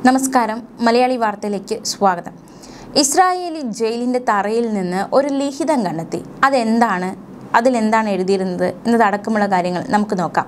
നമസ്കാരം മലയാളി വാർത്തയിലേക്ക് സ്വാഗതം ഇസ്രായേലി ജയിലിൻ്റെ തറയിൽ നിന്ന് ഒരു ലിഖിതം കണ്ടെത്തി അതെന്താണ് അതിലെന്താണ് എഴുതിയിരുന്നത് എന്നതടക്കമുള്ള കാര്യങ്ങൾ നമുക്ക് നോക്കാം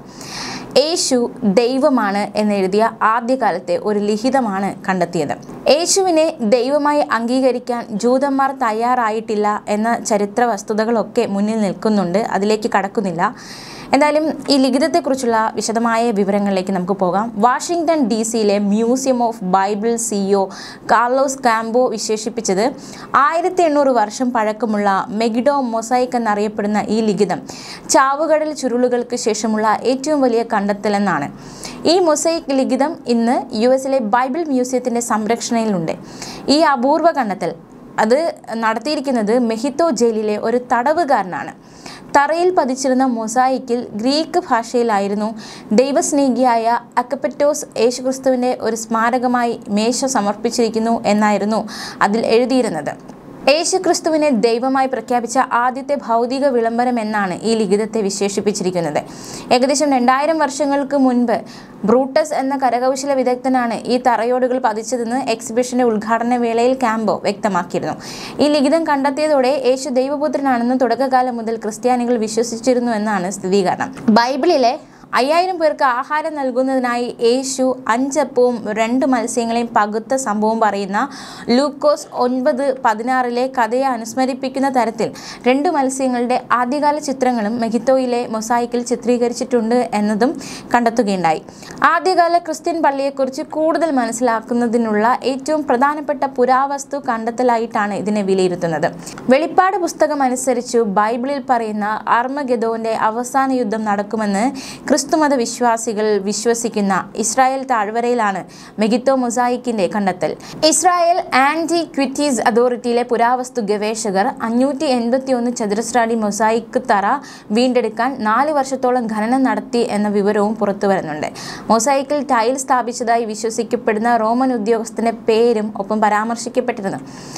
യേശു ദൈവമാണ് എന്നെഴുതിയ ആദ്യകാലത്തെ ഒരു ലിഖിതമാണ് കണ്ടെത്തിയത് യേശുവിനെ ദൈവമായി അംഗീകരിക്കാൻ ജൂതന്മാർ തയ്യാറായിട്ടില്ല എന്ന ചരിത്ര വസ്തുതകളൊക്കെ മുന്നിൽ നിൽക്കുന്നുണ്ട് അതിലേക്ക് കടക്കുന്നില്ല എന്തായാലും ഈ ലിഖിതത്തെക്കുറിച്ചുള്ള വിശദമായ വിവരങ്ങളിലേക്ക് നമുക്ക് പോകാം വാഷിങ്ടൺ ഡി സിയിലെ museum of Bible CEO Carlos Campo വിശേഷിപ്പിച്ചത് ആയിരത്തി എണ്ണൂറ് വർഷം പഴക്കമുള്ള മെഗിഡോ മൊസൈക്ക് എന്നറിയപ്പെടുന്ന ഈ ലിഖിതം ചാവുകടൽ ചുരുളുകൾക്ക് ശേഷമുള്ള ഏറ്റവും വലിയ കണ്ടെത്തലെന്നാണ് ഈ മൊസൈക്ക് ലിഖിതം ഇന്ന് യു എസിലെ ബൈബിൾ മ്യൂസിയത്തിൻ്റെ സംരക്ഷണയിലുണ്ട് ഈ അപൂർവ കണ്ടെത്തൽ അത് നടത്തിയിരിക്കുന്നത് മെഹിത്തോ ജയിലിലെ ഒരു തടവുകാരനാണ് തറയിൽ പതിച്ചിരുന്ന മൊസായിക്കിൽ ഗ്രീക്ക് ഭാഷയിലായിരുന്നു ദൈവസ്നേഹിയായ അക്കപ്പറ്റോസ് യേശുക്രിസ്തുവിൻ്റെ ഒരു സ്മാരകമായി മേശ സമർപ്പിച്ചിരിക്കുന്നു എന്നായിരുന്നു അതിൽ എഴുതിയിരുന്നത് യേശുക്രിസ്തുവിനെ ദൈവമായി പ്രഖ്യാപിച്ച ആദ്യത്തെ ഭൗതിക വിളംബരം എന്നാണ് ഈ ലിഖിതത്തെ വിശേഷിപ്പിച്ചിരിക്കുന്നത് ഏകദേശം രണ്ടായിരം വർഷങ്ങൾക്ക് മുൻപ് ബ്രൂട്ടസ് എന്ന കരകൗശല വിദഗ്ധനാണ് ഈ തറയോടുകൾ പതിച്ചതെന്ന് എക്സിബിഷന്റെ ഉദ്ഘാടന വേളയിൽ ക്യാമ്പോ വ്യക്തമാക്കിയിരുന്നു ഈ ലിഖിതം കണ്ടെത്തിയതോടെ യേശു ദൈവപുത്രനാണെന്ന് തുടക്കകാലം മുതൽ ക്രിസ്ത്യാനികൾ വിശ്വസിച്ചിരുന്നു എന്നാണ് സ്ഥിരീകരണം ബൈബിളിലെ അയ്യായിരം പേർക്ക് ആഹാരം നൽകുന്നതിനായി യേശു അഞ്ചപ്പവും രണ്ട് മത്സ്യങ്ങളെയും പകുത്ത സംഭവം പറയുന്ന ലൂക്കോസ് ഒൻപത് പതിനാറിലെ കഥയെ അനുസ്മരിപ്പിക്കുന്ന തരത്തിൽ രണ്ട് മത്സ്യങ്ങളുടെ ആദ്യകാല ചിത്രങ്ങളും മെഹിത്തോയിലെ മൊസായിക്കിൽ ചിത്രീകരിച്ചിട്ടുണ്ട് എന്നതും കണ്ടെത്തുകയുണ്ടായി ആദ്യകാല ക്രിസ്ത്യൻ പള്ളിയെക്കുറിച്ച് കൂടുതൽ മനസ്സിലാക്കുന്നതിനുള്ള ഏറ്റവും പ്രധാനപ്പെട്ട പുരാവസ്തു കണ്ടെത്തലായിട്ടാണ് ഇതിനെ വിലയിരുത്തുന്നത് വെളിപ്പാട് പുസ്തകം അനുസരിച്ചു ബൈബിളിൽ പറയുന്ന അർമഗെദോന്റെ അവസാന യുദ്ധം നടക്കുമെന്ന് ക്രിസ്തുമത വിശ്വാസികൾ വിശ്വസിക്കുന്ന ഇസ്രായേൽ താഴ്വരയിലാണ് മെഗിത്തോ മൊസായിക്കിന്റെ കണ്ടെത്തൽ ഇസ്രായേൽ ആന്റി ക്വിറ്റീസ് അതോറിറ്റിയിലെ പുരാവസ്തു ഗവേഷകർ അഞ്ഞൂറ്റി എൺപത്തി ഒന്ന് ചതുരശ്രാടി മൊസായിക്ക് തറ വീണ്ടെടുക്കാൻ നാല് വർഷത്തോളം ഖനനം നടത്തി എന്ന വിവരവും പുറത്തു വരുന്നുണ്ട് മൊസായിക്കിൽ ടൈൽ സ്ഥാപിച്ചതായി വിശ്വസിക്കപ്പെടുന്ന റോമൻ ഉദ്യോഗസ്ഥന്റെ പേരും ഒപ്പം പരാമർശിക്കപ്പെട്ടിരുന്നു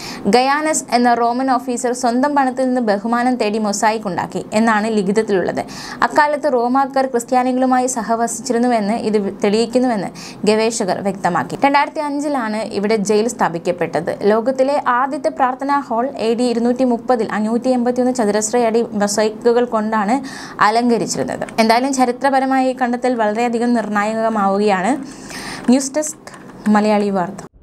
ഗയാനസ് എന്ന റോമൻ ഓഫീസർ സ്വന്തം പണത്തിൽ നിന്ന് ബഹുമാനം തേടി മൊസായിക്ക് ഉണ്ടാക്കി എന്നാണ് ലിഖിതത്തിലുള്ളത് അക്കാലത്ത് റോമാക്കാർ ക്രിസ്ത്യാനികളുമായി സഹവസിച്ചിരുന്നുവെന്ന് ഇത് തെളിയിക്കുന്നുവെന്ന് ഗവേഷകർ വ്യക്തമാക്കി രണ്ടായിരത്തി അഞ്ചിലാണ് ഇവിടെ ജയിൽ സ്ഥാപിക്കപ്പെട്ടത് ലോകത്തിലെ ആദ്യത്തെ പ്രാർത്ഥനാ ഹാൾ എ ഡി ഇരുന്നൂറ്റി മുപ്പതിൽ അഞ്ഞൂറ്റി എൺപത്തി ഒന്ന് ചതുരശ്ര അടി മൊസൈക്കുകൾ കൊണ്ടാണ് അലങ്കരിച്ചിരുന്നത് എന്തായാലും ചരിത്രപരമായി ഈ കണ്ടെത്തൽ വളരെയധികം നിർണായകമാവുകയാണ് ന്യൂസ് ഡെസ്ക് മലയാളി വാർത്ത